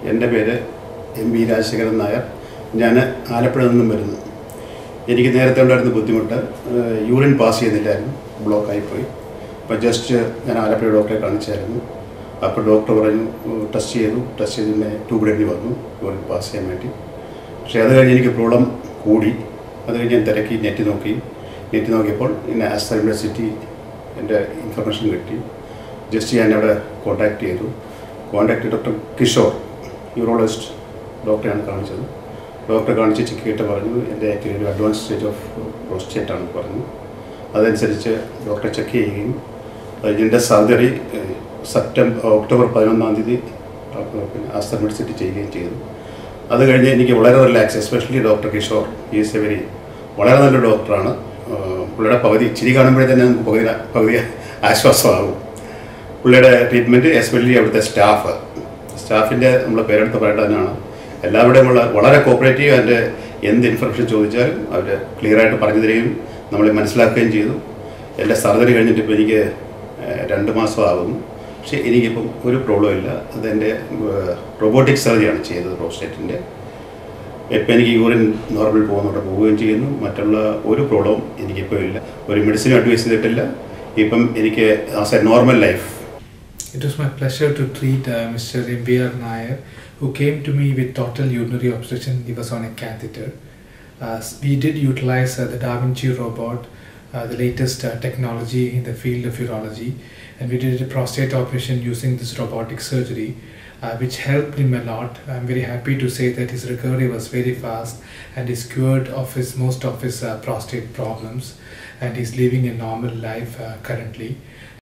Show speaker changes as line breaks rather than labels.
എൻ്റെ പേര് M V Rajasekharan Nair ഞാൻ ആലപ്പുഴ നിന്നും വരുന്നു എനിക്ക് നേരത്തെ ഉണ്ടായിരുന്ന ബുദ്ധിമുട്ട് ഏഹ്, യൂറിൻ പാസ് ചെയ്യുന്നില്ലായിരുന്നു ബ്ലോക്കായിപ്പോയി അപ്പോൾ ജസ്റ്റ് ഞാൻ ആലപ്പുഴ ഡോക്ടറെ കാണിച്ചായിരുന്നു അപ്പോൾ ഡോക്ടർ പറഞ്ഞു ഏഹ്, ടെസ്റ്റ് ചെയ്തു ടെസ്റ്റ് ചെയ്ത് പിന്നെ ട്യൂബ് എഴുതി വന്നു യൂറിൻ പാസ് ചെയ്യാൻ വേണ്ടി പക്ഷേ അത് കഴിഞ്ഞ് എനിക്ക് പ്രോബ്ലം കൂടി അത് കഴിഞ്ഞ് ഞാൻ തിരക്കി നെറ്റ് നോക്കി നെറ്റ് നോക്കിയപ്പോൾ പിന്നെ ആസ്ത യൂണിവേഴ്സിറ്റി എൻ്റെ ഇൻഫർമേഷൻ കിട്ടി ജസ്റ്റ് ഞാൻ അവിടെ കോൺടാക്ട് ചെയ്തു കോൺടാക്ട് ഡോക്ടർ കിഷോർ യൂറോളജിസ്റ്റ് ഡോക്ടറെയാണ് കാണിച്ചത് ഡോക്ടറെ കാണിച്ച് ചെക്ക് ചെയ്തിട്ട് പറഞ്ഞു എൻ്റെ ആക്ച്വലി ഒരു അഡ്വാൻസ് സ്റ്റേജ് ഓഫ് പ്രോസ്റ്റേറ്റ് ആണെന്ന് പറഞ്ഞു അതനുസരിച്ച് ഡോക്ടറെ ചെക്ക് ചെയ്യുകയും അതിൻ്റെ സർജറി സെപ്റ്റംബർ ഒക്ടോബർ പതിനൊന്നാം തീയതി ഡോക്ടർ പിന്നെ ആസ്ത യൂണിവേഴ്സിറ്റി ചെയ്യുകയും ചെയ്തു അത് കഴിഞ്ഞ് എനിക്ക് വളരെ relax especially doctor Kishore is a very വളരെ നല്ല ഡോക്ടറാണ് ആഹ് പുള്ളിയുടെ പകുതി ചിരി കാണുമ്പോഴേ തന്നെ നമുക്ക് പകുതി പകുതി ആശ്വാസമാകും പുള്ളിയുടെ ട്രീറ്റ്മെൻറ്റ് എസ്പെഷ്യലി അവിടുത്തെ സ്റ്റാഫ് സ്റ്റാഫിൻ്റെ നമ്മൾ പേരെടുത്ത് പറയേണ്ടത് തന്നെയാണ് എല്ലാവരുടെയും ഉള്ള വളരെ കോപ്പറേറ്റീവ് അതിൻ്റെ എന്ത് ഇൻഫർമേഷൻ ചോദിച്ചാലും അവർ ക്ലിയറായിട്ട് പറഞ്ഞു തരികയും നമ്മളെ മനസ്സിലാക്കുകയും ചെയ്തു എൻ്റെ സർജറി കഴിഞ്ഞിട്ട് ഇപ്പോൾ എനിക്ക് ഏഹ്, രണ്ട് മാസം ആകുന്നു പക്ഷേ എനിക്കിപ്പം ഒരു പ്രോബ്ലം ഇല്ല അതെൻ്റെ റോബോട്ടിക് സർജറിയാണ് ചെയ്തത് പ്രോസ്റ്റേറ്റിൻ്റെ ഇപ്പം എനിക്ക് യൂറിൻ നോർമൽ പോകുന്നുണ്ട് പോവുകയും ചെയ്യുന്നു മറ്റുള്ള ഒരു പ്രോബ്ലവും എനിക്കിപ്പോൾ ഇല്ല ഒരു മെഡിസിനും അഡ്വൈസ് ചെയ്തിട്ടില്ല ഇപ്പം എനിക്ക് as a normal life
It was my pleasure to treat uh, Mr. M.B.R. Nair, who came to me with total urinary obstruction. He was on a catheter. Uh, s- we did utilize uh, the Da Vinci robot, uh, the latest uh, technology in the field of urology, and we did a prostate operation using this robotic surgery, uh, which helped him a lot. I'm very happy to say that his recovery was very fast, and he's cured of his most of his uh, prostate problems, and he's living a normal life uh, currently.